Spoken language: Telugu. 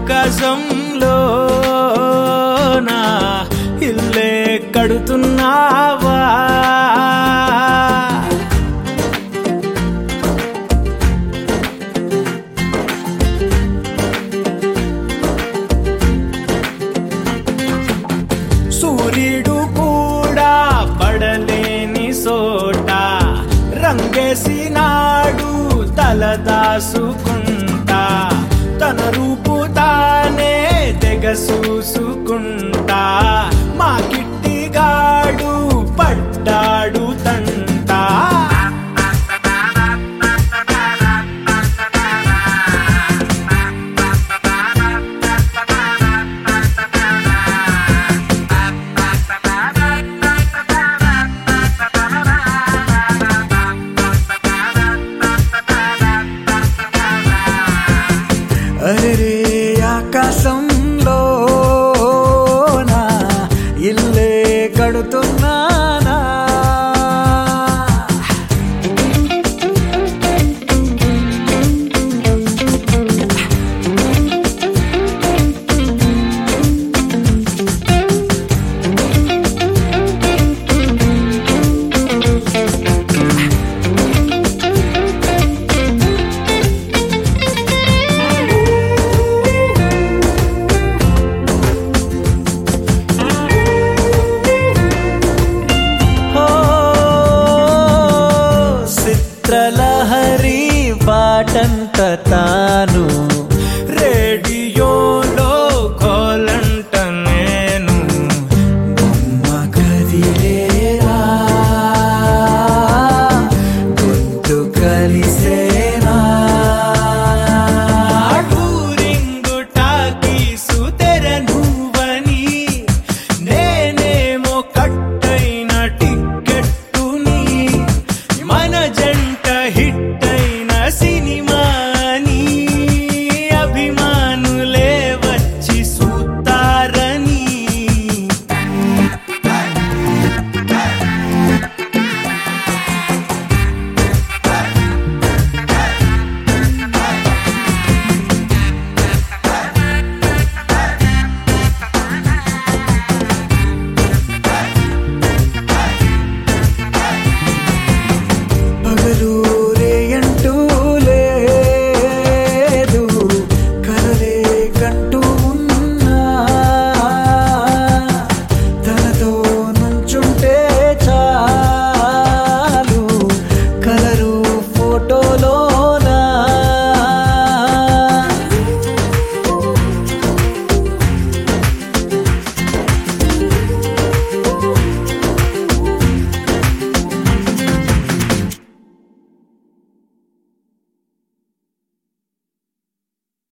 ఆకాశంలో నా ఇల్లే కడుతున్నావా సూర్యుడు కూడా పడలేని సోట రంగేసినాడు తల దాసుకుంటా తన రూపు తానే తెగ చూసుకుంటా మా కిట్టిగాడు పడ్డాడు తంటా అరే ఆకాశంలో నా ఇల్లే కడుతున్నానా ఓ చిత్రలహరి పాటంత తాను రేడియోలో కోలంట నేను బొమ్మ కదిలేరా గొంతు కలిసేరా టూరింగు టాకీసు తెర నువ్వు